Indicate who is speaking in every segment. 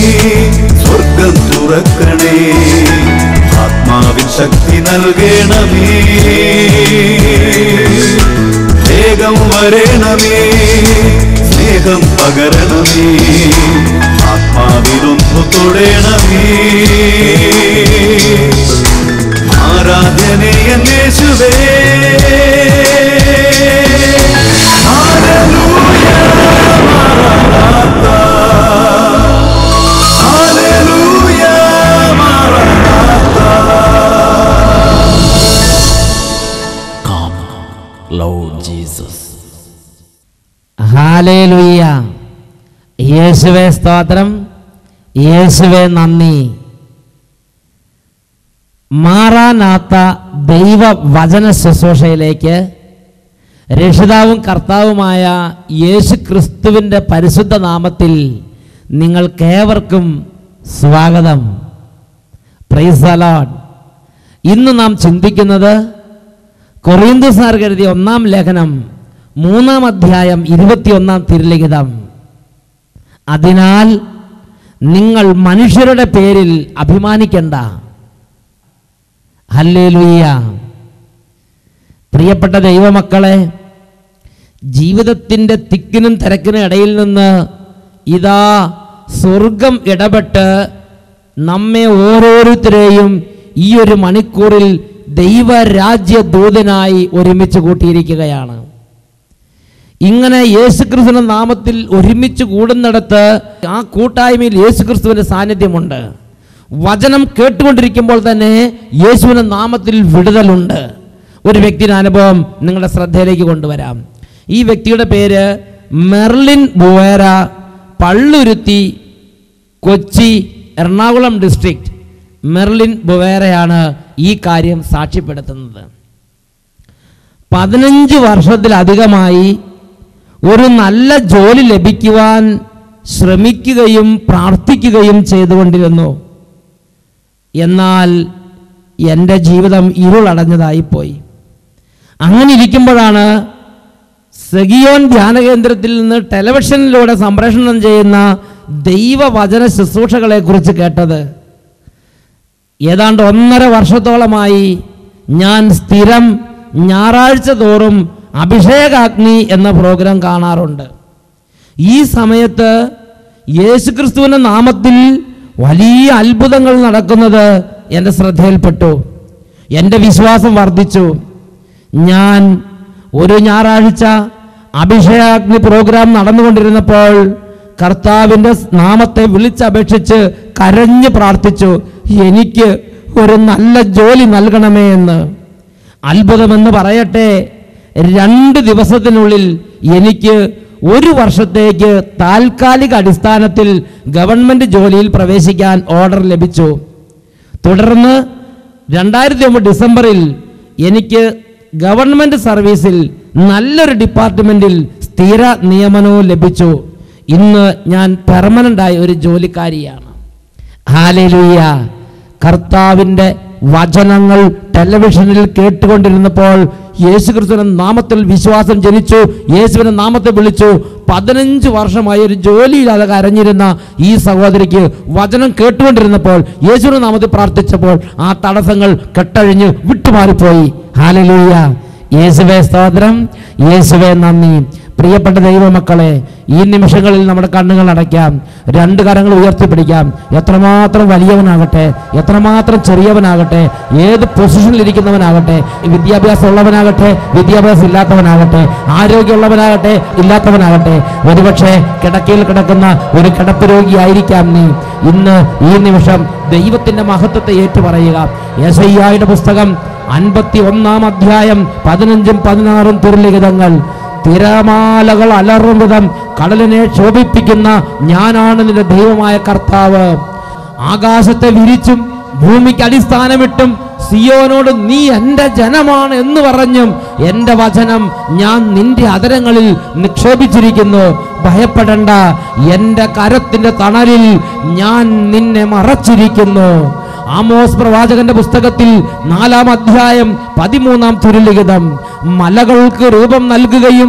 Speaker 1: സ്വർഗം തുറക്കണേ ആത്മാവിൻ ശക്തി നൽകണമേ വേഗം വരണമേ സ്നേഹം പകരണമേ ആത്മാവിലൊന്നു തൊടണമേ ആരാധനയ യേശുവേ ഹല്ലേലൂയ മാറാനാത്ത ഹല്ലേലൂയ മാറാനാത്ത
Speaker 2: Come, Lord Jesus.
Speaker 3: ഹാലേലുയ്യ യേശുവേ സ്തോത്രം യേശുവേ നന്ദി മാറാനാത്ത ദൈവ വചന ശുശ്രൂഷയിലേക്ക് രക്ഷിതാവും കർത്താവുമായ യേശു ക്രിസ്തുവിൻ്റെ പരിശുദ്ധ നാമത്തിൽ നിങ്ങൾക്കേവർക്കും സ്വാഗതം പ്രൈസ് അലോഡ് ഇന്ന് നാം ചിന്തിക്കുന്നത് കൊറിയന്തുസാർ എഴുതിയ ഒന്നാം ലേഖനം മൂന്നാം അധ്യായം ഇരുപത്തിയൊന്നാം തിരുലിഖിതം അതിനാൽ നിങ്ങൾ മനുഷ്യരുടെ പേരിൽ അഭിമാനിക്കണ്ട ഹല്ലേലൂയ്യ പ്രിയപ്പെട്ട ദൈവമക്കളെ ജീവിതത്തിൻ്റെ തിക്കിനും തിരക്കിനും ഇടയിൽ നിന്ന് ഇതാ സ്വർഗം ഇടപെട്ട് നമ്മെ ഓരോരുത്തരെയും ഈ ഒരു മണിക്കൂറിൽ ദൈവരാജ്യ ദൂതനായി ഒരുമിച്ച് കൂട്ടിയിരിക്കുകയാണ് ഇങ്ങനെ യേശുക്രിസ്തുവിന്റെ നാമത്തിൽ ഒരുമിച്ച് കൂടുന്നിടത്ത് ആ കൂട്ടായ്മയിൽ യേശുക്രിസ്തുവിന്റെ സാന്നിധ്യമുണ്ട് വചനം കേട്ടുകൊണ്ടിരിക്കുമ്പോൾ തന്നെ യേശുവിന്റെ നാമത്തിൽ വിടുതലുണ്ട് ഒരു വ്യക്തിയുടെ അനുഭവം നിങ്ങളുടെ ശ്രദ്ധയിലേക്ക് കൊണ്ടുവരാം ഈ വ്യക്തിയുടെ പേര് Merlin Buvera Palluruthy Kochi Ernakulam district Merlin ബുവേരയാണ് ഈ കാര്യം സാക്ഷ്യപ്പെടുത്തുന്നത് പതിനഞ്ച് വർഷത്തിലധികമായി ഒരു നല്ല ജോലി ലഭിക്കുവാൻ ശ്രമിക്കുകയും പ്രാർത്ഥിക്കുകയും ചെയ്തുകൊണ്ടിരുന്നു എന്നാൽ എൻ്റെ ജീവിതം ഇരുളടഞ്ഞതായിപ്പോയി അങ്ങനെ ഇരിക്കുമ്പോഴാണ് സെഗിയോൻ ധ്യാന കേന്ദ്രത്തിൽ നിന്ന് ടെലിവിഷനിലൂടെ സംപ്രേഷണം ചെയ്യുന്ന ദൈവവചന ശുശ്രൂഷകളെ കുറിച്ച് കേട്ടത് ഏതാണ്ട് ഒന്നര വർഷത്തോളമായി ഞാൻ സ്ഥിരം ഞായറാഴ്ച തോറും അഭിഷേകാഗ്നി എന്ന പ്രോഗ്രാം കാണാറുണ്ട് ഈ സമയത്ത് യേശുക്രിസ്തുവിൻ്റെ നാമത്തിൽ വലിയ അത്ഭുതങ്ങൾ നടക്കുന്നത് എൻ്റെ ശ്രദ്ധയിൽപ്പെട്ടു എൻ്റെ വിശ്വാസം വർദ്ധിച്ചു ഞാൻ ഒരു ഞായറാഴ്ച അഭിഷേകാഗ്നി പ്രോഗ്രാം നടന്നുകൊണ്ടിരുന്നപ്പോൾ കർത്താവിൻ്റെ നാമത്തെ വിളിച്ചപേക്ഷിച്ച് കരഞ്ഞ് പ്രാർത്ഥിച്ചു എനിക്ക് ഒരു നല്ല ജോലി നൽകണമേ എന്ന് അത്ഭുതമെന്ന് പറയട്ടെ രണ്ട് ദിവസത്തിനുള്ളിൽ എനിക്ക് ഒരു വർഷത്തേക്ക് താൽക്കാലിക അടിസ്ഥാനത്തിൽ ഗവൺമെൻറ് ജോലിയിൽ പ്രവേശിക്കാൻ ഓർഡർ ലഭിച്ചു തുടർന്ന് രണ്ടായിരത്തി ഒമ്പത് ഡിസംബറിൽ എനിക്ക് ഗവൺമെൻറ് സർവീസിൽ നല്ലൊരു ഡിപ്പാർട്ട്മെൻറ്റിൽ സ്ഥിര നിയമനവും ലഭിച്ചു ഇന്ന് ഞാൻ പെർമനൻ്റായ ഒരു ജോലിക്കാരിയാണ് ഹാലലൂയ കർത്താവിൻ്റെ വചനങ്ങൾ ടെലിവിഷനിൽ കേട്ടുകൊണ്ടിരുന്നപ്പോൾ യേശുക്രിസ്തുവിന്റെ നാമത്തിൽ വിശ്വാസം ജനിച്ചു യേശുവിന്റെ നാമത്തെ വിളിച്ചു പതിനഞ്ച് വർഷമായി ഒരു ജോലിയില്ലാതെ കരഞ്ഞിരുന്ന ഈ സഹോദരിക്ക് വചനം കേട്ടുകൊണ്ടിരുന്നപ്പോൾ യേശുവിന്റെ നാമത്തിൽ പ്രാർത്ഥിച്ചപ്പോൾ ആ തടസ്സങ്ങൾ കെട്ടഴിഞ്ഞ് വിട്ടുമാറിപ്പോയി ഹാലലൂയ യേശുവേ സ്തോത്രം യേശുവേ നന്ദി പ്രിയപ്പെട്ട ദൈവമക്കളെ ഈ നിമിഷങ്ങളിൽ നമ്മുടെ കണ്ണുകൾ അടയ്ക്കാം രണ്ട് കരങ്ങൾ ഉയർത്തിപ്പിടിക്കാം എത്രമാത്രം വലിയവനാകട്ടെ എത്രമാത്രം ചെറിയവനാകട്ടെ ഏത് പൊസിഷനിൽ ഇരിക്കുന്നവനാകട്ടെ വിദ്യാഭ്യാസം ഉള്ളവനാകട്ടെ വിദ്യാഭ്യാസം ഇല്ലാത്തവനാകട്ടെ ആരോഗ്യമുള്ളവനാകട്ടെ ഇല്ലാത്തവനാകട്ടെ ഒരുപക്ഷെ കിടക്കയിൽ കിടക്കുന്ന ഒരു കിടപ്പ് രോഗിയായിരിക്കാം നീ ഇന്ന് ഈ നിമിഷം ദൈവത്തിന്റെ മഹത്വത്തെ ഏറ്റുപറയുക യശയ്യായുടെ പുസ്തകം അൻപത്തി ഒന്നാം അധ്യായം പതിനഞ്ചും പതിനാറും തിരുലിഖിതങ്ങൾ തിരമാലകൾ അലറും വിധം കടലിനെ ശോഭിപ്പിക്കുന്ന ഞാനാണ് നിന്റെ ദൈവമായ കർത്താവ് ആകാശത്തെ വിരിച്ചും ഭൂമിക്ക് അടിസ്ഥാനമിട്ടും സിയോനോട് നീ എൻ്റെ ജനമാണ് എന്ന് പറഞ്ഞും എൻ്റെ വചനം ഞാൻ നിന്റെ അതരങ്ങളിൽ നിക്ഷേപിച്ചിരിക്കുന്നു ഭയപ്പെടണ്ട എൻ്റെ കരത്തിൻ്റെ തണലിൽ ഞാൻ നിന്നെ മറച്ചിരിക്കുന്നു ആമോസ് പ്രവാചകന്റെ പുസ്തകത്തിൽ നാലാം അധ്യായം പതിമൂന്നാം തിരുലിഖിതം മലകൾക്ക് രൂപം നൽകുകയും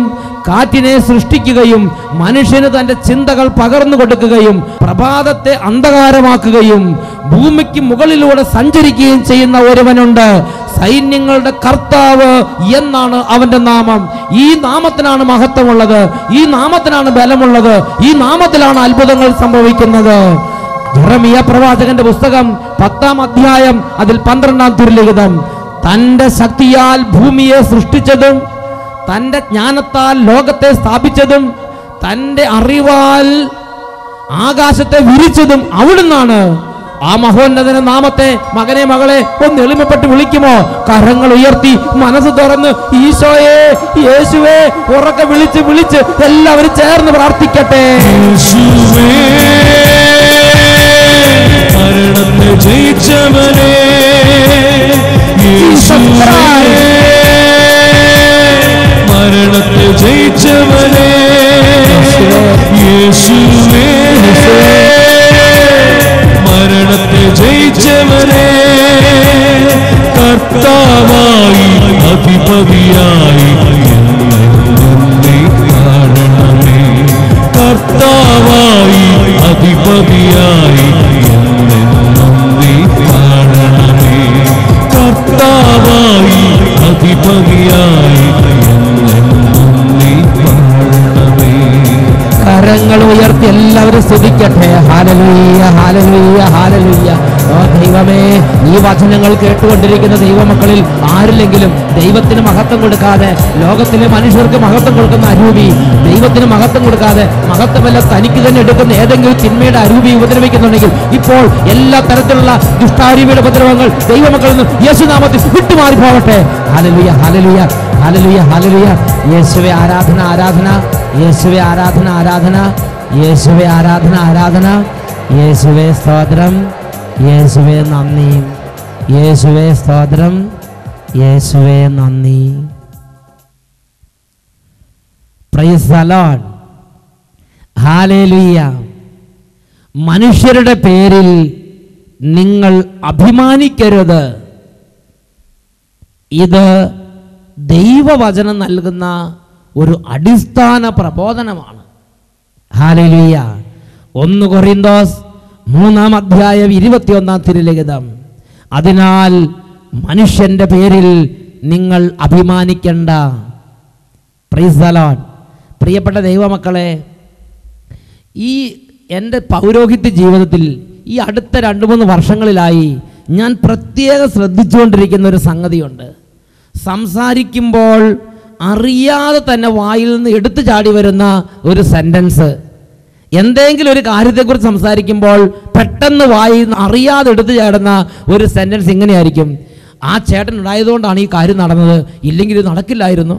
Speaker 3: കാറ്റിനെ സൃഷ്ടിക്കുകയും മനുഷ്യന് തന്റെ ചിന്തകൾ പകർന്നു കൊടുക്കുകയും പ്രഭാതത്തെ അന്ധകാരമാക്കുകയും ഭൂമിക്ക് മുകളിലൂടെ സഞ്ചരിക്കുകയും ചെയ്യുന്ന ഒരുവനുണ്ട് സൈന്യങ്ങളുടെ കർത്താവ് എന്നാണ് അവന്റെ നാമം ഈ നാമത്തിനാണ് മഹത്വമുള്ളത് ഈ നാമത്തിനാണ് ബലമുള്ളത് ഈ നാമത്തിലാണ് അത്ഭുതങ്ങൾ സംഭവിക്കുന്നത് ജെറമിയ പ്രവാചകന്റെ പുസ്തകം പത്താം അധ്യായം അതിൽ പന്ത്രണ്ടാം തിരുലിഖിതം തന്റെ ശക്തിയാൽ ഭൂമിയെ സൃഷ്ടിച്ചതും തന്റെ ജ്ഞാനത്താൽ ലോകത്തെ സ്ഥാപിച്ചതും തന്റെ അറിവാൽ ആകാശത്തെ വിരിച്ചതും അവിടുന്നാണ് ആ മഹോന്നതന നാമത്തെ മകനെ മകളെ ഒന്ന് എളിമപ്പെട്ട് വിളിക്കുമോ കരങ്ങൾ ഉയർത്തി മനസ്സ് തുറന്ന് ഈശോയെ യേശുവേ ഉറക്കെ വിളിച്ച് വിളിച്ച് എല്ലാവരും ചേർന്ന് പ്രാർത്ഥിക്കട്ടെ
Speaker 1: യേശുവേ മരണത്തെ ജയിച്ചവനെ യേശുവേ മരണത്തെ ജയിച്ചവനെ യേശുവേ മരണത്തെ ജയിച്ചവനെ കർത്താവായി അധിപതിയായി എന്നെന്നും നീ കാണണമേ കർത്താവായി അധിപതിയായി എന്നെന്നും നീ കാണണമേ കർത്താവായി അധിപതിയായി എന്നെന്നും നീ കാണണമേ
Speaker 3: കരങ്ങൾ ഉയർത്തി എല്ലാവരും സ്തുതിക്കട്ടെ ഹാലലൂയ ഹാലലൂയ ഹാലലൂയ ഓ ദൈവമേ ഈ വചനങ്ങൾ കേട്ടുകൊണ്ടിരിക്കുന്ന ദൈവമക്കളിൽ ആരില്ലെങ്കിലും ദൈവത്തിന് മഹത്വം കൊടുക്കാതെ ലോകത്തിലെ മനുഷ്യർക്ക് മഹത്വം കൊടുക്കുന്ന അരൂപി ദൈവത്തിന് മഹത്വം കൊടുക്കാതെ മഹത്വമല്ല തനിക്ക് തന്നെ എടുക്കുന്ന ഏതെങ്കിലും ചിന്മയുടെ അരൂപി ഉപദ്രവിക്കുന്നുണ്ടെങ്കിൽ ഇപ്പോൾ എല്ലാ തരത്തിലുള്ള ദുഷ്ടാരൂപിയുടെ ഉപദ്രവങ്ങൾ ദൈവമക്കളിൽ നിന്ന് യേശുനാമത്തിൽ വിട്ടുമാറി പോകട്ടെ ഹാലലുയ ഹാലലുയ ഹാലലുയ ഹാലലുയ യേശുവെ ആരാധന ആരാധന യേശുവെ ആരാധന ആരാധന യേശുവെ ആരാധന ആരാധന യേശുവെ സ്തോത്രം യേശുവെ നന്ദി യേശുവെ സ്തോത്രം യേശുവെ നന്ദി പ്രൈസ് ദ ലോർഡ് ഹാലേലുയ്യ മനുഷ്യരുടെ പേരിൽ നിങ്ങൾ അഭിമാനിക്കരുത് ഇത് ദൈവവചനം നൽകുന്ന ഒരു അടിസ്ഥാന പ്രബോധനമാണ് ഹാലലുയ്യ ഒന്ന് കൊറിന്തോസ് മൂന്നാം അധ്യായം ഇരുപത്തിയൊന്നാം തിരുലിഖിതം അതിനാൽ മനുഷ്യന്റെ പേരിൽ നിങ്ങൾ അഭിമാനിക്കണ്ട പ്രൈസ് ദ ലോർഡ് പ്രിയപ്പെട്ട ദൈവമക്കളെ ഈ എൻ്റെ പൗരോഹിത്യ ജീവിതത്തിൽ ഈ അടുത്ത രണ്ട് മൂന്ന് വർഷങ്ങളിലായി ഞാൻ പ്രത്യേകം ശ്രദ്ധിച്ചുകൊണ്ടിരിക്കുന്ന ഒരു സംഗതിയുണ്ട് സംസാരിക്കുമ്പോൾ അറിയാതെ തന്നെ വായിൽ നിന്ന് എടുത്തു ചാടി വരുന്ന ഒരു സെൻറ്റൻസ് എന്തെങ്കിലും ഒരു കാര്യത്തെക്കുറിച്ച് സംസാരിക്കുമ്പോൾ പെട്ടെന്ന് വായിൽ നിന്ന് അറിയാതെ എടുത്തു ചാടുന്ന ഒരു സെൻറ്റൻസ് ഇങ്ങനെയായിരിക്കും ആ ചേട്ടൻ ഉണ്ടായതുകൊണ്ടാണ് ഈ കാര്യം നടന്നത് ഇല്ലെങ്കിൽ ഇത് നടക്കില്ലായിരുന്നു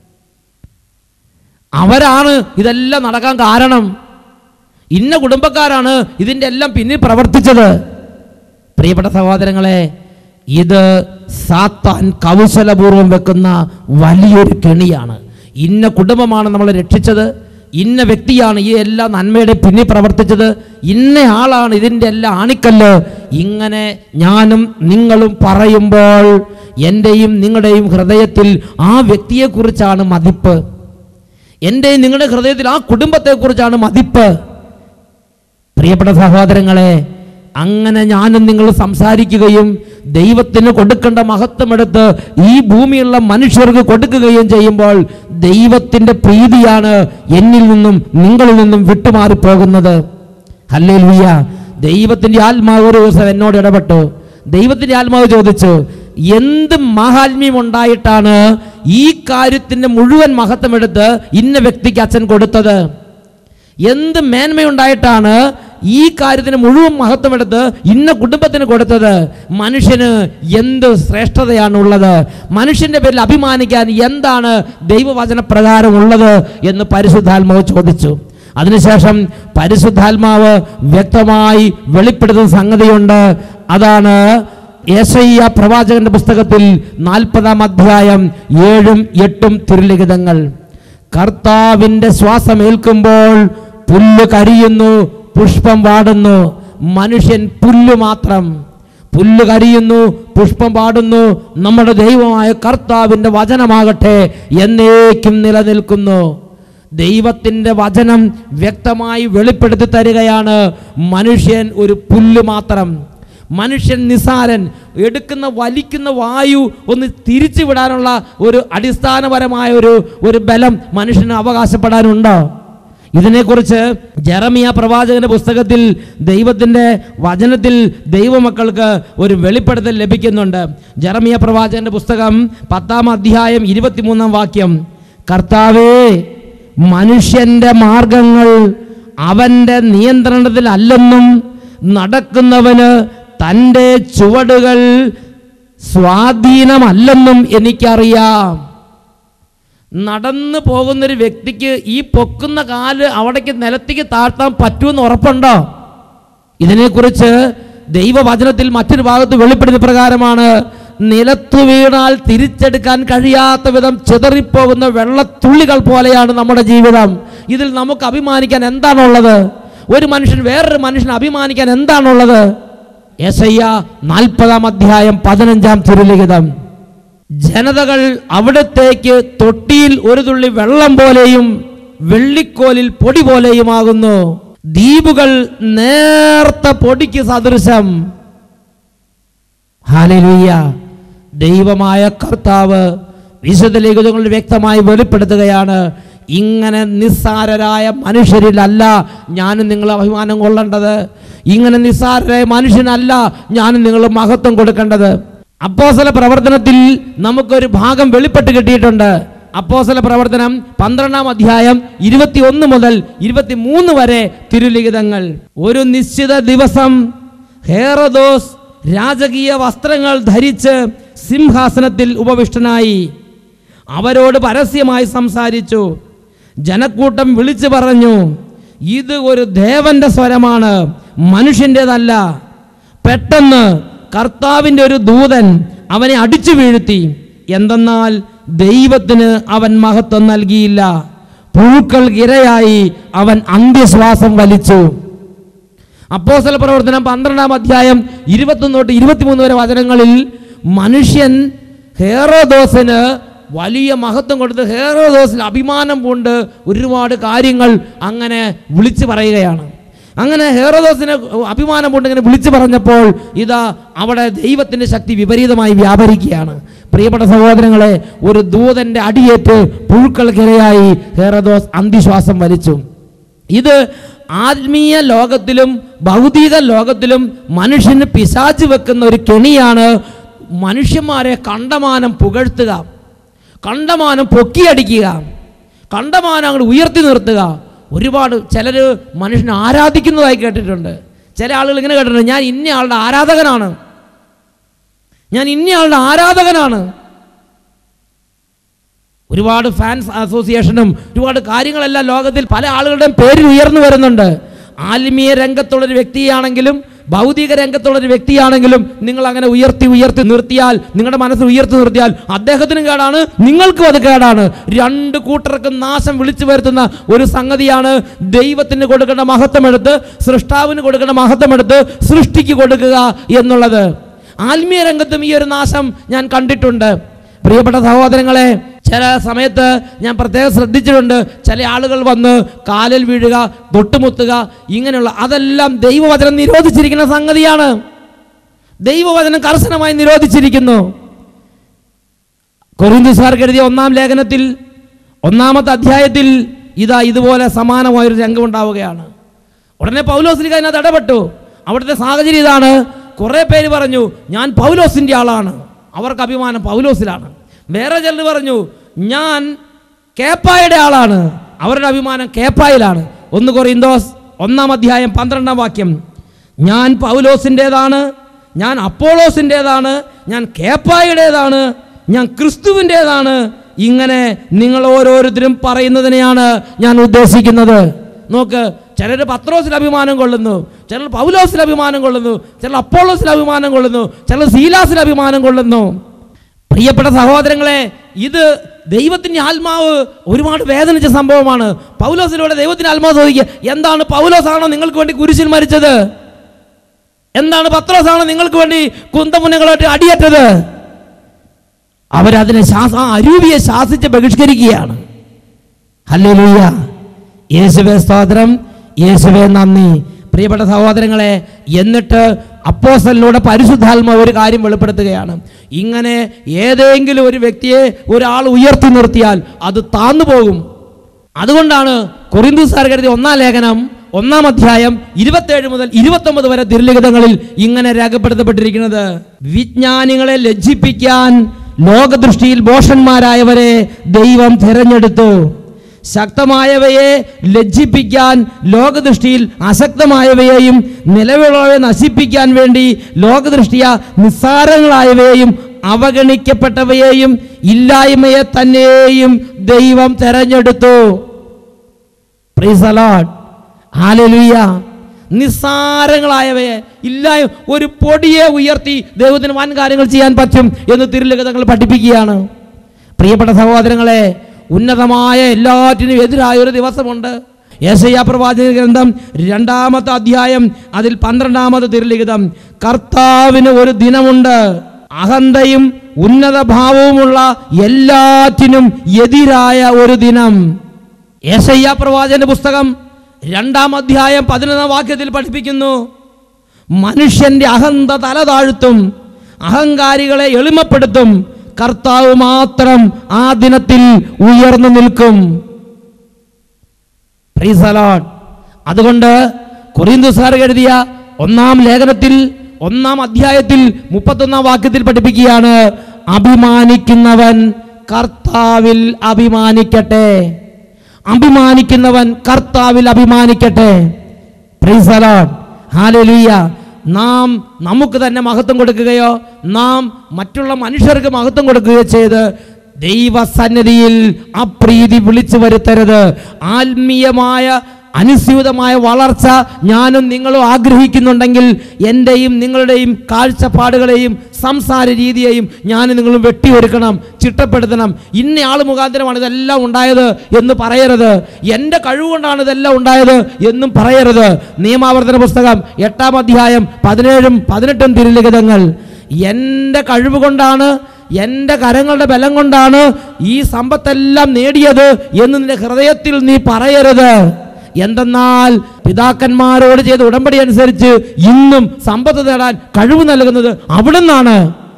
Speaker 3: അവരാണ് ഇതെല്ലാം നടക്കാൻ കാരണം ഇന്ന കുടുംബക്കാരാണ് ഇതിൻ്റെ എല്ലാം പിന്നിൽ പ്രവർത്തിച്ചത് പ്രിയപ്പെട്ട സഹോദരങ്ങളെ ഇത് സാത്താൻ കൗശലപൂർവ്വം വെക്കുന്ന വലിയൊരു കെണിയാണ് ഇന്ന കുടുംബമാണ് നമ്മളെ രക്ഷിച്ചത് ഇന്ന വ്യക്തിയാണ് ഈ എല്ലാ നന്മയുടെ പിന്നിൽ പ്രവർത്തിച്ചത് ഇന്ന ആളാണ് ഇതിൻ്റെ എല്ലാം ആണിക്കല്ല് ഇങ്ങനെ ഞാനും നിങ്ങളും പറയുമ്പോൾ എൻ്റെയും നിങ്ങളുടെയും ഹൃദയത്തിൽ ആ വ്യക്തിയെക്കുറിച്ചാണ് മതിപ്പ് എൻ്റെയും നിങ്ങളുടെ ഹൃദയത്തിൽ ആ കുടുംബത്തെക്കുറിച്ചാണ് മതിപ്പ് പ്രിയപ്പെട്ട സഹോദരങ്ങളെ അങ്ങനെ ഞാനും നിങ്ങൾ സംസാരിക്കുകയും ദൈവത്തിന് കൊടുക്കേണ്ട മഹത്വമെടുത്ത് ഈ ഭൂമിയുള്ള മനുഷ്യർക്ക് കൊടുക്കുകയും ചെയ്യുമ്പോൾ ദൈവത്തിൻ്റെ പ്രീതിയാണ് എന്നിൽ നിന്നും നിങ്ങളിൽ നിന്നും വിട്ടുമാറിപ്പോകുന്നത് അല്ലേ ലുയ്യ ദൈവത്തിൻ്റെ ആത്മാവ് ഒരു ദിവസം എന്നോട് ഇടപെട്ടു ദൈവത്തിൻ്റെ ആത്മാവ് ചോദിച്ചു എന്ത് മഹാത്മ്യം ഉണ്ടായിട്ടാണ് ഈ കാര്യത്തിൻ്റെ മുഴുവൻ മഹത്വമെടുത്ത് ഇന്ന വ്യക്തിക്ക് അച്ഛൻ കൊടുത്തത് എന്ത് മേന്മയുണ്ടായിട്ടാണ് ഈ കാര്യത്തിന് മുഴുവൻ മഹത്വമെടുത്ത് ഇന്ന കുടുംബത്തിന് കൊടുത്തത് മനുഷ്യന് എന്ത് ശ്രേഷ്ഠതയാണ് ഉള്ളത് മനുഷ്യന്റെ പേരിൽ അഭിമാനിക്കാൻ എന്താണ് ദൈവവചന പ്രകാരമുള്ളത് എന്ന് പരിശുദ്ധാത്മാവ് ചോദിച്ചു അതിനുശേഷം പരിശുദ്ധാത്മാവ് വ്യക്തമായി വെളിപ്പെടുത്തുന്ന സംഗതിയുണ്ട് അതാണ് യേശയ്യ പ്രവാചകന്റെ പുസ്തകത്തിൽ നാൽപ്പതാം അധ്യായം ഏഴും എട്ടും തിരുലിഖിതങ്ങൾ കർത്താവിൻ്റെ ശ്വാസം ഏൽക്കുമ്പോൾ പുല്ല് കരിയുന്നു പുഷ്പം വാടുന്നു മനുഷ്യൻ പുല്ല് മാത്രം പുല്ല് കരിയുന്നു പുഷ്പം പാടുന്നു നമ്മുടെ ദൈവമായ കർത്താവിൻ്റെ വചനമാകട്ടെ എന്നേക്കും നിലനിൽക്കുന്നു ദൈവത്തിൻ്റെ വചനം വ്യക്തമായി വെളിപ്പെടുത്തി തരികയാണ് മനുഷ്യൻ ഒരു പുല്ല് മാത്രം മനുഷ്യൻ നിസാരൻ എടുക്കുന്ന വലിക്കുന്ന വായു ഒന്ന് തിരിച്ചു വിടാനുള്ള ഒരു അടിസ്ഥാനപരമായ ഒരു ഒരു ബലം മനുഷ്യന് അവകാശപ്പെടാനുണ്ടോ ഇതിനെക്കുറിച്ച് ജെറമിയ പ്രവാചകന്റെ പുസ്തകത്തിൽ ദൈവത്തിൻ്റെ വചനത്തിൽ ദൈവമക്കൾക്ക് ഒരു വെളിപ്പെടുത്തൽ ലഭിക്കുന്നുണ്ട് ജെറമിയ പ്രവാചകന്റെ പുസ്തകം പത്താം അധ്യായം ഇരുപത്തിമൂന്നാം വാക്യം കർത്താവേ മനുഷ്യന്റെ മാർഗങ്ങൾ അവൻ്റെ നിയന്ത്രണത്തിലല്ലെന്നും നടക്കുന്നവന് തൻ്റെ ചുവടുകൾ സ്വാധീനമല്ലെന്നും എനിക്കറിയാം നടന്നു പോകുന്നൊരു വ്യക്തിക്ക് ഈ പൊക്കുന്ന കാല് അവിടേക്ക് നിലത്തേക്ക് താഴ്ത്താൻ പറ്റുമെന്ന് ഉറപ്പുണ്ടോ ഇതിനെക്കുറിച്ച് ദൈവവചനത്തിൽ മറ്റൊരു ഭാഗത്ത് വെളിപ്പെടുത്തിയ പ്രകാരമാണ് നിലത്തു വീണാൽ തിരിച്ചെടുക്കാൻ കഴിയാത്ത വിധം ചിതറിപ്പോകുന്ന വെള്ളത്തുള്ളികൾ പോലെയാണ് നമ്മുടെ ജീവിതം ഇതിൽ നമുക്ക് അഭിമാനിക്കാൻ എന്താണുള്ളത് ഒരു മനുഷ്യൻ വേറൊരു മനുഷ്യന് അഭിമാനിക്കാൻ എന്താണുള്ളത് യെശയ്യ നാൽപ്പതാം അധ്യായം പതിനഞ്ചാം തിരുലിഖിതം ജനതകൾ അവിടത്തേക്ക് തൊട്ടിയിൽ ഒരു തുള്ളി വെള്ളം പോലെയും വെള്ളിക്കോലിൽ പൊടി പോലെയുമാകുന്നു ദ്വീപുകൾ നേർത്ത പൊടിക്ക് സദൃശം ഹാലലൂയ ദൈവമായ കർത്താവ് വിശുദ്ധ ലിഖിതങ്ങളിൽ വ്യക്തമായി വെളിപ്പെടുത്തുകയാണ് ഇങ്ങനെ നിസ്സാരരായ മനുഷ്യരിലല്ല ഞാനും നിങ്ങൾ അഭിമാനം കൊള്ളേണ്ടത് ഇങ്ങനെ നിസ്സാരരായ മനുഷ്യനല്ല ഞാനും നിങ്ങൾ മഹത്വം കൊടുക്കേണ്ടത് അപ്പോസല പ്രവർത്തനത്തിൽ നമുക്കൊരു ഭാഗം വെളിപ്പെട്ട് കിട്ടിയിട്ടുണ്ട് അപ്പോസല പ്രവർത്തനം പന്ത്രണ്ടാം അധ്യായം ഇരുപത്തി ഒന്ന് മുതൽ ഇരുപത്തി മൂന്ന് വരെ തിരുലിഖിതങ്ങൾ ഒരു നിശ്ചിത ദിവസം ഹേറദോസ് രാജകീയ വസ്ത്രങ്ങൾ ധരിച്ച് സിംഹാസനത്തിൽ ഉപവിഷ്ടനായി അവരോട് പരസ്യമായി സംസാരിച്ചു ജനക്കൂട്ടം വിളിച്ചു പറഞ്ഞു ഇത് ഒരു ദേവന്റെ സ്വരമാണ് മനുഷ്യൻ്റെതല്ല പെട്ടെന്ന് കർത്താവിൻ്റെ ഒരു ദൂതൻ അവനെ അടിച്ചു വീഴ്ത്തി എന്തെന്നാൽ ദൈവത്തിന് അവൻ മഹത്വം നൽകിയില്ല പുഴുക്കൾ ഇരയായി അവൻ അന്ത്യശ്വാസം വലിച്ചു അപ്പോസ്തല പ്രവർത്തനം പന്ത്രണ്ടാം അധ്യായം ഇരുപത്തൊന്ന് തൊട്ട് ഇരുപത്തിമൂന്ന് വരെ വചനങ്ങളിൽ മനുഷ്യൻ ഹേറോദോസിന് വലിയ മഹത്വം കൊടുത്ത് ഹേറോദോസിൽ അഭിമാനം പൂണ്ട് ഒരുപാട് കാര്യങ്ങൾ അങ്ങനെ വിളിച്ചു പറയുകയാണ് അങ്ങനെ ഹേറോദോസിനെ അഭിമാനം പൂണ്ട് ഇങ്ങനെ വിളിച്ചു പറഞ്ഞപ്പോൾ ഇതാ അവിടെ ദൈവത്തിൻ്റെ ശക്തി വിപരീതമായി വ്യാപരിക്കുകയാണ് പ്രിയപ്പെട്ട സഹോദരങ്ങളെ ഒരു ദൂതന്റെ അടിയേറ്റ് പുഴുക്കൾക്കിരയായി ഹേറോദോസ് അന്തിശ്വാസം വലിച്ചു ഇത് ആത്മീയ ലോകത്തിലും ഭൗതിക ലോകത്തിലും മനുഷ്യന് പിശാച് വെക്കുന്ന ഒരു കെണിയാണ് മനുഷ്യന്മാരെ കണ്ടമാനം പുകഴ്ത്തുക കണ്ടമാനം പൊക്കിയടിക്കുക കണ്ടമാനം അങ്ങോട്ട് ഉയർത്തി നിർത്തുക ഒരുപാട് ചിലർ മനുഷ്യനെ ആരാധിക്കുന്നതായി കേട്ടിട്ടുണ്ട് ചില ആളുകൾ ഇങ്ങനെ കേട്ടിട്ടുണ്ട് ഞാൻ ഇന്ന ആളുടെ ആരാധകനാണ് ഞാൻ ഇന്ന ആളുടെ ആരാധകനാണ് ഒരുപാട് ഫാൻസ് അസോസിയേഷനും ഒരുപാട് കാര്യങ്ങളെല്ലാം ലോകത്തിൽ പല ആളുകളുടെയും പേരിൽ ഉയർന്നു വരുന്നുണ്ട് ആത്മീയ രംഗത്തുള്ളൊരു വ്യക്തിയാണെങ്കിലും ഭൗതിക രംഗത്തുള്ളൊരു വ്യക്തിയാണെങ്കിലും നിങ്ങൾ അങ്ങനെ ഉയർത്തി ഉയർത്തി നിർത്തിയാൽ നിങ്ങളുടെ മനസ്സിൽ ഉയർത്തി നിർത്തിയാൽ അദ്ദേഹത്തിനും കേടാണ് നിങ്ങൾക്കും അത് കേടാണ് രണ്ട് കൂട്ടർക്കും നാശം വിളിച്ചു വരുത്തുന്ന ഒരു സംഗതിയാണ് ദൈവത്തിന് കൊടുക്കേണ്ട മഹത്വമെടുത്ത് സൃഷ്ടാവിന് കൊടുക്കേണ്ട മഹത്വമെടുത്ത് സൃഷ്ടിക്ക് കൊടുക്കുക എന്നുള്ളത് ആത്മീയ രംഗത്തും ഈ ഒരു നാശം ഞാൻ കണ്ടിട്ടുണ്ട് പ്രിയപ്പെട്ട സഹോദരങ്ങളെ ചില സമയത്ത് ഞാൻ പ്രത്യേകം ശ്രദ്ധിച്ചിട്ടുണ്ട് ചില ആളുകൾ വന്ന് കാലിൽ വീഴുക തൊട്ടുമുത്തുക ഇങ്ങനെയുള്ള അതെല്ലാം ദൈവവചനം നിരോധിച്ചിരിക്കുന്ന സംഗതിയാണ് ദൈവവചനം കർശനമായി നിരോധിച്ചിരിക്കുന്നു കൊറിന്തുസാർക്ക് എഴുതിയ ഒന്നാം ലേഖനത്തിൽ ഒന്നാമത്തെ അധ്യായത്തിൽ ഇതാ ഇതുപോലെ സമാനമായൊരു രംഗം ഉണ്ടാവുകയാണ് ഉടനെ പൗലോസ്ലിക അതിനകത്ത് ഇടപെട്ടു അവിടുത്തെ സാഹചര്യം ഇതാണ് കുറേ പേര് പറഞ്ഞു ഞാൻ പൗലോസിൻ്റെ ആളാണ് അവർക്ക് അഭിമാനം പൗലോസിലാണ് വേറെ ചിലർ പറഞ്ഞു ഞാൻ കേപ്പായുടെ ആളാണ് അവരുടെ അഭിമാനം കേപ്പായിലാണ് ഒന്ന് കൊറിന്തോസ് ഒന്നാം അധ്യായം പന്ത്രണ്ടാം വാക്യം ഞാൻ പൗലോസിൻ്റേതാണ് ഞാൻ അപ്പോളോസിൻ്റേതാണ് ഞാൻ കേപ്പായുടേതാണ് ഞാൻ ക്രിസ്തുവിൻ്റേതാണ് ഇങ്ങനെ നിങ്ങൾ ഓരോരുത്തരും പറയുന്നതിനെയാണ് ഞാൻ ഉദ്ദേശിക്കുന്നത് നോക്ക് ചിലർ പത്രോസിൽ അഭിമാനം കൊള്ളുന്നു ചിലർ പൗലോസിൽ അഭിമാനം കൊള്ളുന്നു ചിലർ അപ്പോളോസിൽ അഭിമാനം കൊള്ളുന്നു ചിലർ സീലാസിൽ അഭിമാനം കൊള്ളുന്നു പ്രിയപ്പെട്ട സഹോദരങ്ങളെ ഇത് ദൈവത്തിൻ്റെ ആത്മാവ് ഒരുപാട് വേദനിച്ച സംഭവമാണ് പൗലോസിലൂടെ ദൈവത്തിൻ്റെ ആത്മാവ് ചോദിക്കുക എന്താണ് പൗലോസാണോ നിങ്ങൾക്ക് വേണ്ടി കുരിശിൽ മരിച്ചത് എന്താണ് പത്രോസാണോ നിങ്ങൾക്ക് വേണ്ടി കുന്തമുനകളായിട്ട് അടിയേറ്റത് അവരതിനെ ശാസ ആ അരൂപിയെ ശാസിച്ച് ബഹിഷ്കരിക്കുകയാണ് ഹല്ലേലൂയ യേശുവേ സ്തോത്രം യേശുവേ നന്ദി പ്രിയപ്പെട്ട സഹോദരങ്ങളെ എന്നിട്ട് അപ്പോസലിലൂടെ പരിശുദ്ധാത്മ ഒരു കാര്യം വെളിപ്പെടുത്തുകയാണ് ഇങ്ങനെ ഏതെങ്കിലും ഒരു വ്യക്തിയെ ഒരാൾ ഉയർത്തി നിർത്തിയാൽ അത് താന്നു പോകും അതുകൊണ്ടാണ് കൊറിന്തുസാർ കരുതിയ ഒന്നാം ലേഖനം ഒന്നാം അധ്യായം ഇരുപത്തേഴ് മുതൽ ഇരുപത്തൊമ്പത് വരെ തിരുലിഖിതങ്ങളിൽ ഇങ്ങനെ രേഖപ്പെടുത്തപ്പെട്ടിരിക്കുന്നത് വിജ്ഞാനികളെ ലജ്ജിപ്പിക്കാൻ ലോകദൃഷ്ടിയിൽ ഭോഷന്മാരായവരെ ദൈവം തിരഞ്ഞെടുത്തു ശക്തമായവയെ ലജ്ജിപ്പിക്കാൻ ലോകദൃഷ്ടിയിൽ അശക്തമായവയെയും നിലവിളവെ നശിപ്പിക്കാൻ വേണ്ടി ലോകദൃഷ്ടിയ നിസ്സാരങ്ങളായവയെയും അവഗണിക്കപ്പെട്ടവയെയും ഇല്ലായ്മയെ തന്നെയും ദൈവം തെരഞ്ഞെടുത്തു Praise the Lord. Hallelujah. നിസ്സാരങ്ങളായവയെ ഇല്ല ഒരു പൊടിയെ ഉയർത്തി ദൈവത്തിന് വൻ കാര്യങ്ങൾ ചെയ്യാൻ പറ്റും എന്ന് തിരുലിഖിതങ്ങൾ പഠിപ്പിക്കുകയാണ് പ്രിയപ്പെട്ട സഹോദരങ്ങളെ ഉന്നതമായ എല്ലാറ്റിനും എതിരായ ഒരു ദിവസമുണ്ട് യേശയ്യ പ്രവാചക ഗ്രന്ഥം രണ്ടാമത്തെ അധ്യായം അതിൽ പന്ത്രണ്ടാമത്തെ തിരുലിഖിതം കർത്താവിന് ഒരു ദിനമുണ്ട് അഹന്തയും ഉന്നത ഭാവവുമുള്ള എല്ലാറ്റിനും എതിരായ ഒരു ദിനം യേശയ്യ പ്രവാചന്റെ പുസ്തകം രണ്ടാം അധ്യായം പതിനൊന്നാം വാക്യത്തിൽ പഠിപ്പിക്കുന്നു മനുഷ്യന്റെ അഹന്ത തല താഴ്ത്തും അഹങ്കാരികളെ എളിമപ്പെടുത്തും കർത്താവ് മാത്രം ആ ദിനത്തിൽ ഉയർന്നു നിൽക്കും Praise the Lord. അതുകൊണ്ട് കൊറിന്തുസാർ എഴുതിയ ഒന്നാം ലേഖനത്തിൽ ഒന്നാം അധ്യായത്തിൽ മുപ്പത്തൊന്നാം വാക്യത്തിൽ പഠിപ്പിക്കുകയാണ് അഭിമാനിക്കുന്നവൻ കർത്താവിൽ അഭിമാനിക്കട്ടെ അഭിമാനിക്കുന്നവൻ കർത്താവിൽ അഭിമാനിക്കട്ടെ Praise the Lord. Hallelujah. നാം നമുക്ക് തന്നെ മഹത്വം കൊടുക്കുകയോ നാം മറ്റുള്ള മനുഷ്യർക്ക് മഹത്വം കൊടുക്കുകയോ ചെയ്ത് ദൈവസന്നിധിയിൽ അപ്രീതി വിളിച്ചു വരുത്തരുത് ആത്മീയമായ അനുസ്യൂതമായ വളർച്ച ഞാനും നിങ്ങളും ആഗ്രഹിക്കുന്നുണ്ടെങ്കിൽ എൻ്റെയും നിങ്ങളുടെയും കാഴ്ചപ്പാടുകളെയും സംസാര രീതിയെയും ഞാനും നിങ്ങളും വെട്ടിയൊരുക്കണം ചിട്ടപ്പെടുത്തണം ഇന്നയാൾ മുഖാന്തരമാണ് ഇതെല്ലാം ഉണ്ടായത് എന്ന് പറയരുത് എൻ്റെ കഴിവുകൊണ്ടാണ് ഇതെല്ലാം ഉണ്ടായത് എന്നും പറയരുത് നിയമാവർത്തന പുസ്തകം എട്ടാം അധ്യായം പതിനേഴും പതിനെട്ടും തിരുലിഖിതങ്ങൾ എൻ്റെ കഴിവ് കൊണ്ടാണ് എൻ്റെ കരങ്ങളുടെ ബലം കൊണ്ടാണ് ഈ സമ്പത്തെല്ലാം നേടിയത് എന്ന് നിന്റെ ഹൃദയത്തിൽ നീ പറയരുത് എന്തെന്നാൽ പിതാക്കന്മാരോട് ചെയ്ത ഉടമ്പടി അനുസരിച്ച് ഇന്നും സമ്പത്ത് നേടാൻ കഴിവ് നൽകുന്നത് അവിടുന്നാണ്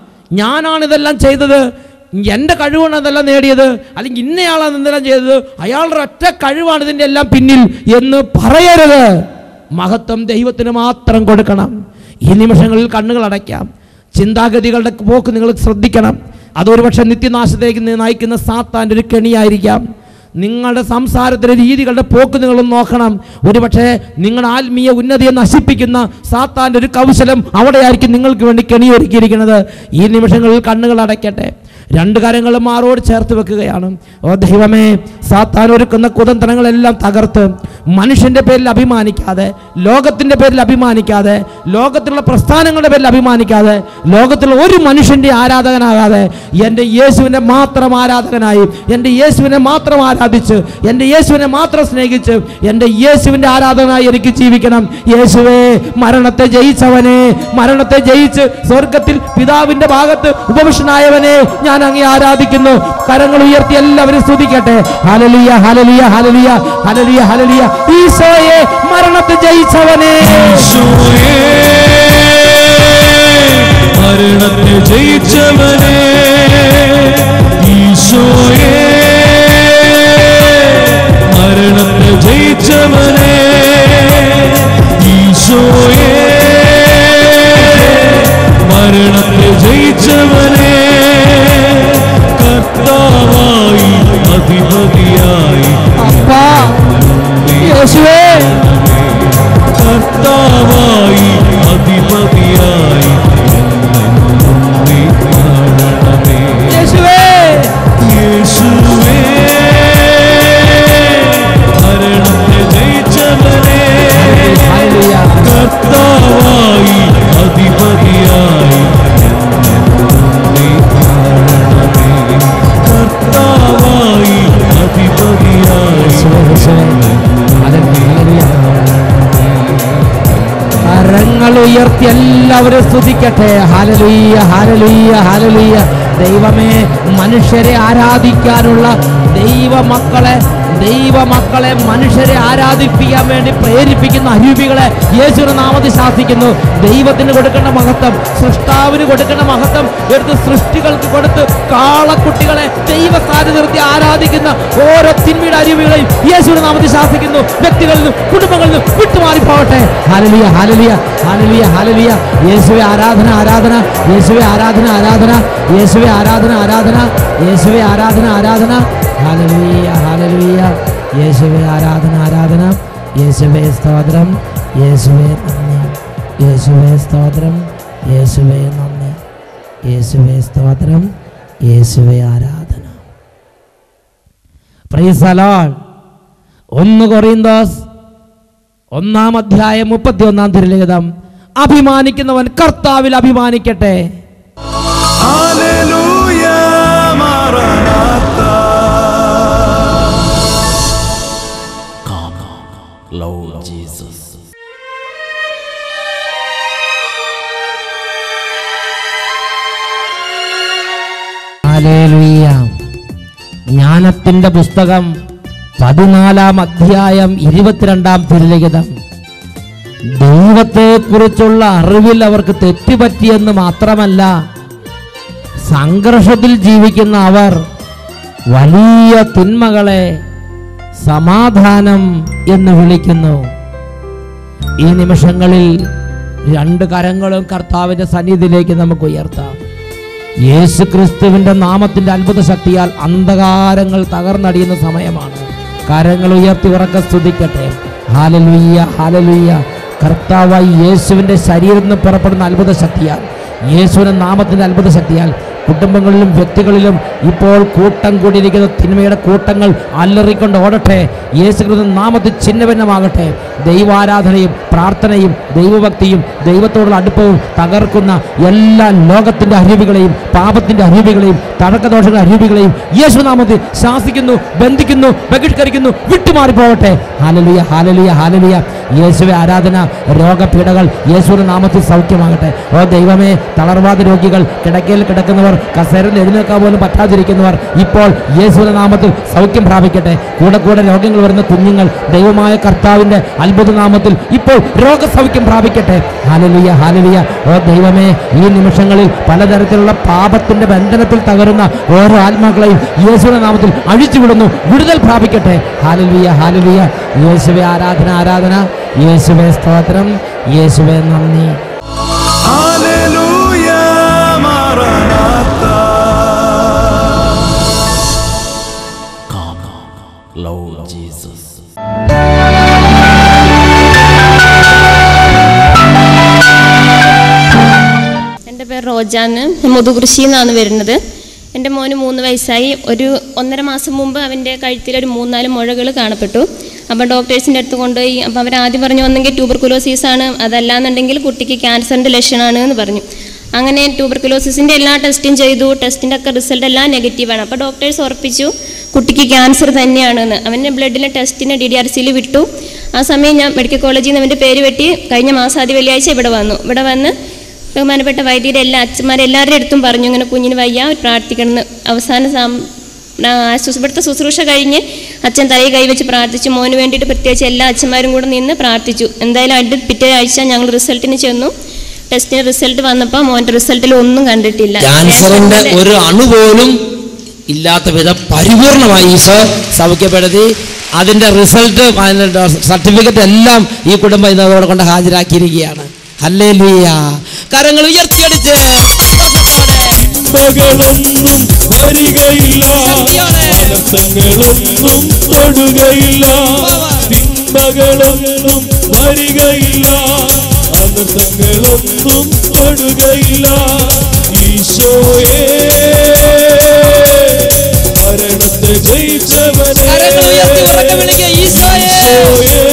Speaker 3: ഞാനാണ് ഇതെല്ലാം ചെയ്തത് എൻ്റെ കഴിവാണ് ഇതെല്ലാം നേടിയത് അല്ലെങ്കിൽ ഇന്നയാളാണ് ഇതെല്ലാം ചെയ്തത് അയാളുടെ ഒറ്റ കഴിവാണ് ഇതിൻ്റെ എല്ലാം പിന്നിൽ എന്ന് പറയരുത് മഹത്വം ദൈവത്തിന് മാത്രം കൊടുക്കണം ഈ നിമിഷങ്ങളിൽ കണ്ണുകൾ അടയ്ക്കാം ചിന്താഗതികളുടെ പോക്ക് നിങ്ങൾ ശ്രദ്ധിക്കണം അതൊരു പക്ഷേ നിത്യനാശത്തേക്ക് നി- നയിക്കുന്ന സാത്താൻ്റെ ഒരു കെണിയായിരിക്കാം നിങ്ങളുടെ സംസാരത്തിലെ രീതികളുടെ പോക്ക് നിങ്ങൾ നോക്കണം ഒരുപക്ഷെ നിങ്ങളുടെ ആത്മീയ ഉന്നതിയെ നശിപ്പിക്കുന്ന സാത്താൻ്റെ ഒരു കൗശലം അവിടെയായിരിക്കും നിങ്ങൾക്ക് വേണ്ടി കെണിയൊരുക്കിയിരിക്കുന്നത് ഈ നിമിഷങ്ങളിൽ കണ്ണുകൾ അടയ്ക്കട്ടെ രണ്ട് കാര്യങ്ങളും മാറോട് ചേർത്ത് വെക്കുകയാണ് ഓ ദൈവമേ സാത്താൻ ഒരുക്കുന്ന കുതന്ത്രങ്ങളെല്ലാം തകർത്ത് മനുഷ്യന്റെ പേരിൽ അഭിമാനിക്കാതെ ലോകത്തിന്റെ പേരിൽ അഭിമാനിക്കാതെ ലോകത്തിലുള്ള പ്രസ്ഥാനങ്ങളുടെ പേരിൽ അഭിമാനിക്കാതെ ലോകത്തിലുള്ള ഒരു മനുഷ്യന്റെ ആരാധകനാകാതെ എൻ്റെ യേശുവിനെ മാത്രം ആരാധകനായി എൻ്റെ യേശുവിനെ മാത്രം ആരാധിച്ച് എൻ്റെ യേശുവിനെ മാത്രം സ്നേഹിച്ച് എൻ്റെ യേശുവിൻ്റെ ആരാധകനായി എനിക്ക് ജീവിക്കണം യേശുവേ മരണത്തെ ജയിച്ചവനെ മരണത്തെ ജയിച്ച് സ്വർഗത്തിൽ പിതാവിന്റെ ഭാഗത്ത് ഉപവിഷ്ടനായവനെ ഞാൻ അങ്ങേ ആരാധിക്കുന്നു കരങ്ങൾ ഉയർത്തി എല്ലാവരും സ്തുതിക്കട്ടെ ഹലലിയ ഹലലിയ ഹലലിയ ഹലലിയ ഹലലിയ ഈശോയെ മരണത്തെ ജയിച്ചവനെ
Speaker 1: ഈശോയേ, മരണത്തെ ജയിച്ചവനെ ഈശോയേ മരണത്തെ ജയിച്ചവനെ ഈശോയേ മരണത്തെ ജയിച്ചവനെ കർത്താവായി അധിപതിയായി
Speaker 3: അപ്പാ യേശുവേ
Speaker 1: കർത്താവായി അധിപതിയായി എന്നെന്നും നീ കാണണമേ.
Speaker 3: യേശുവേ
Speaker 1: യേശുവേ, മരണത്തെ ജയിച്ചവനേ,
Speaker 3: ഹല്ലേലൂയ.
Speaker 1: കർത്താവായി അധിപതിയായി എന്നെന്നും നീ കാണണമേ. കർത്താവായി അധിപതിയായി
Speaker 3: യേശുവേ, യേശുവേ. ഹല്ലേലൂയ, ഹല്ലേലൂയ. കരങ്ങൾ ഉയർത്തി എല്ലാവരും സ്തുതിക്കട്ടെ ഹാലലുയ്യ ഹാലലുയ്യ ഹാലലുയ്യ ദൈവമേ മനുഷ്യരെ ആരാധിക്കാനുള്ള ദൈവ മക്കളെ ദൈവ മക്കളെ മനുഷ്യരെ ആരാധിപ്പിക്കാൻ വേണ്ടി പ്രേരിപ്പിക്കുന്ന അരൂപികളെ യേശുവിന്റെ നാമത്തിൽ ശാസിക്കുന്നു ദൈവത്തിന് കൊടുക്കേണ്ട മഹത്വം സൃഷ്ടാവിന് കൊടുക്കേണ്ട മഹത്വം എടുത്ത് സൃഷ്ടികൾക്ക് കൊടുത്ത് കാളക്കുട്ടികളെ ദൈവസ്ഥാന നിർത്തി ആരാധിക്കുന്ന ഓരോ തിന്മയുടെ അരുവികളെയും യേശുവിന്റെ നാമത്തിൽ ശാസിക്കുന്നു വ്യക്തികളിൽ നിന്നും കുടുംബങ്ങളിൽ നിന്നും വിട്ടുമാറിപ്പോവട്ടെ ഹാലലിയ ഹാലലിയ ഹാലലിയ ഹാലലിയ യേശുവെ ആരാധന ആരാധന യേശുവെ ആരാധന ആരാധന യേശുവെ ആരാധന ആരാധന യേശുവെ ആരാധന ആരാധന ഹാലലിയ ഹാലലിയ യേശുവെ ആരാധന ആരാധന യേശുവെ സ്തോത്രം യേശുവെ നന്ദി യേശുവെ സ്തോത്രം യേശുവെ നന്ദി യേശുവെ സ്തോത്രം യേശുവെ ആരാധന പ്രിയസലോൺ ഒന്ന് കൊറിയന്തോസ് ഒന്നാം അധ്യായം മുപ്പത്തി ഒന്നാം തിരുലിഖിതം അഭിമാനിക്കുന്നവൻ കർത്താവിൽ അഭിമാനിക്കട്ടെ
Speaker 1: Hallelujah, Maranatha.
Speaker 2: Come, Lord Jesus.
Speaker 3: ഹല്ലേലൂയ. ജ്ഞാനത്തിന്റെ പുസ്തകം പതിനാലാം അധ്യായം ഇരുപത്തിരണ്ടാം തിരുലിഖിതം ദൈവത്തെക്കുറിച്ചുള്ള അറിവിൽ അവർക്ക് തെറ്റുപറ്റിയെന്ന് മാത്രമല്ല സംഘർഷത്തിൽ ജീവിക്കുന്ന അവർ വലിയ തിന്മകളെ സമാധാനം എന്ന് വിളിക്കുന്നു ഈ നിമിഷങ്ങളിൽ രണ്ട് കരങ്ങളും കർത്താവിന്റെ സന്നിധിയിലേക്ക് നമുക്ക് ഉയർത്താം യേശു ക്രിസ്തുവിന്റെ നാമത്തിന്റെ അത്ഭുത ശക്തിയാൽ അന്ധകാരങ്ങൾ തകർന്നടിയുന്ന സമയമാണ് കരങ്ങൾ ഉയർത്തി ഉറക്കെ സ്തുതിക്കട്ടെ ഹാലലുയ്യ ഹാലലുയ്യ കർത്താവായി യേശുവിന്റെ ശരീരത്തിൽ നിന്ന് പുറപ്പെടുന്ന അത്ഭുത ശക്തിയാൽ യേശുവിന്റെ നാമത്തിന്റെ അത്ഭുത ശക്തിയാൽ കുടുംബങ്ങളിലും വ്യക്തികളിലും ഇപ്പോൾ കൂട്ടം കൂടിയിരിക്കുന്ന തിന്മയുടെ കൂട്ടങ്ങൾ അല്ലറിക്കൊണ്ട് ഓടട്ടെ യേശുക്രിസ്തു നാമത്തിൽ ചിഹ്നഭിന്നമാകട്ടെ ദൈവാരാധനയും പ്രാർത്ഥനയും ദൈവഭക്തിയും ദൈവത്തോടുള്ള അടുപ്പവും തകർക്കുന്ന എല്ലാ ലോകത്തിന്റെ അരുവികളെയും പാപത്തിന്റെ അരുവികളെയും തടക്കദോഷങ്ങളുടെ അരുവികളെയും യേശുനാമത്തിൽ ശാസിക്കുന്നു ബന്ധിക്കുന്നു ബഹിഷ്കരിക്കുന്നു വിട്ടുമാറിപ്പോകട്ടെ ഹാലലിയ ഹാലലിയ ഹാലലിയ യേശുവെ ആരാധന രോഗപീഠകൾ യേശുവിന്റെ നാമത്തിൽ സൗഖ്യമാകട്ടെ ഓ ദൈവമേ തളർവാദ രോഗികൾ കിടക്കയിൽ കിടക്കുന്നവർ കസേരയിൽ എഴുന്നേൽക്കാൻ പോലും പറ്റാതിരിക്കുന്നവർ ഇപ്പോൾ യേശുവിന്റെ നാമത്തിൽ സൗഖ്യം പ്രാപിക്കട്ടെ കൂടെ കൂടെ രോഗങ്ങൾ വരുന്ന കുഞ്ഞുങ്ങൾ ദൈവമായ കർത്താവിന്റെ അത്ഭുത നാമത്തിൽ ഇപ്പോൾ രോഗസൗഖ്യം പ്രാപിക്കട്ടെ ഹാലലിയ ഹാലലിയ ഓ ദൈവമേ ഈ നിമിഷങ്ങളിൽ പലതരത്തിലുള്ള പാപത്തിന്റെ ബന്ധനത്തിൽ തകരുന്ന ഓരോ ആത്മാക്കളെയും യേശുവിന്റെ നാമത്തിൽ അഴിച്ചുവിടുന്നു വിടുതൽ പ്രാപിക്കട്ടെ ഹാലലിയ ഹാലലിയ യേശുവെ ആരാധന ആരാധന യേശുവെ സ്തോത്രം യേശുവെ നന്ദി
Speaker 1: Hallelujah, Maranatha.
Speaker 2: Come, Lord Jesus.
Speaker 4: എൻ്റെ പേര് റോജാന്ന് മുതുകൃഷി എന്നാണ് വരുന്നത് എൻ്റെ മോന് മൂന്ന് വയസ്സായി ഒരു ഒന്നര മാസം മുമ്പ് അവൻ്റെ കഴുത്തിലൊരു മൂന്നാല് മുഴകൾ കാണപ്പെട്ടു അപ്പം ഡോക്ടേഴ്സിൻ്റെ അടുത്ത് കൊണ്ടുപോയി അപ്പം അവർ ആദ്യം പറഞ്ഞു ഒന്നെങ്കിൽ ട്യൂബർകുലോസിസ് ആണ് അതല്ലാന്നുണ്ടെങ്കിൽ കുട്ടിക്ക് ക്യാൻസറിൻ്റെ ലക്ഷണമാണ് എന്ന് പറഞ്ഞു അങ്ങനെ ട്യൂബർകുലോസിസിൻ്റെ എല്ലാ ടെസ്റ്റും ചെയ്തു ടെസ്റ്റിൻ്റെ ഒക്കെ റിസൾട്ട് എല്ലാം നെഗറ്റീവാണ് അപ്പോൾ ഡോക്ടേഴ്സ് ഉറപ്പിച്ചു കുട്ടിക്ക് ക്യാൻസർ തന്നെയാണെന്ന് അവൻ്റെ ബ്ലഡിലെ ടെസ്റ്റിന് ഡി ഡി ആർ സിയിൽ വിട്ടു ആ സമയം ഞാൻ മെഡിക്കൽ കോളേജിൽ നിന്ന് അവൻ്റെ പേര് വെട്ടി കഴിഞ്ഞ മാസം ആദ്യ വെള്ളിയാഴ്ച ഇവിടെ വന്നു ഇവിടെ വന്ന് ബഹുമാനപ്പെട്ട വൈദ്യരെ എല്ലാ അച്ഛന്മാരെ എല്ലാവരുടെ അടുത്തും പറഞ്ഞു ഇങ്ങനെ കുഞ്ഞിന് വയ്യ പ്രാർത്ഥിക്കണമെന്ന് അവസാന സം ആ, ശുശ്രൂ- ഇവിടുത്തെ ശുശ്രൂഷ കഴിഞ്ഞ് അച്ഛൻ തലയിൽ കൈവച്ച് പ്രാർത്ഥിച്ചു മോന് വേണ്ടിയിട്ട് പ്രത്യേകിച്ച് എല്ലാ അച്ഛന്മാരും കൂടെ നിന്ന് പ്രാർത്ഥിച്ചു എന്തായാലും അടുത്ത പിറ്റേ ആഴ്ച ഞങ്ങൾ റിസൾട്ടിന് ചെന്നു ടെസ്റ്റിന് റിസൾട്ട് വന്നപ്പോൾ മോൻ്റെ റിസൾട്ടിൽ ഒന്നും കണ്ടിട്ടില്ല
Speaker 3: ക്യാൻസറിന്റെ ഒരു അണു പോലും ഇല്ലാത്ത വിധം പരിപൂർണമായി ഈശോ സൗഖ്യപ്പെടുത്തി അതിന്റെ റിസൾട്ട് സർട്ടിഫിക്കറ്റ് എല്ലാം ഈ കുടുംബം ഇന്നതോടെ കൊണ്ട് ഹാജരാക്കിയിരിക്കുകയാണ് അല്ലേ കരങ്ങൾ ഉയർത്തിയടിച്ച്
Speaker 1: തിന്മകളൊന്നും വരികയില്ല
Speaker 3: ശക്തിയോടെ.
Speaker 1: അനർത്ഥങ്ങളൊന്നും തൊടുകയില്ല തിന്മകളൊന്നും വരികയില്ല അനർത്ഥങ്ങളൊന്നും തൊടുകയില്ല ഈശോയെ മരണത്തെ ജയിച്ചവനെ
Speaker 3: കരങ്ങൾ ഉയർത്തി ഉറക്കെ വിളിക്കുക ഈശോയെ
Speaker 1: ഈശോയെ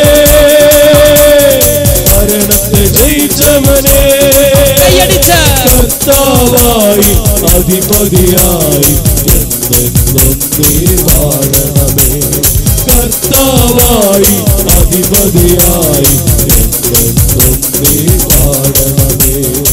Speaker 1: മരണത്തെ ജയിച്ചവനെ
Speaker 3: കൈയടിച്ച്
Speaker 1: കർത്താവായി അധിപതിയായി എന്നെന്നും നീ വാഴണമേ കർത്താവായി അധിപതിയായി എന്നെന്നും നീ വാഴണമേ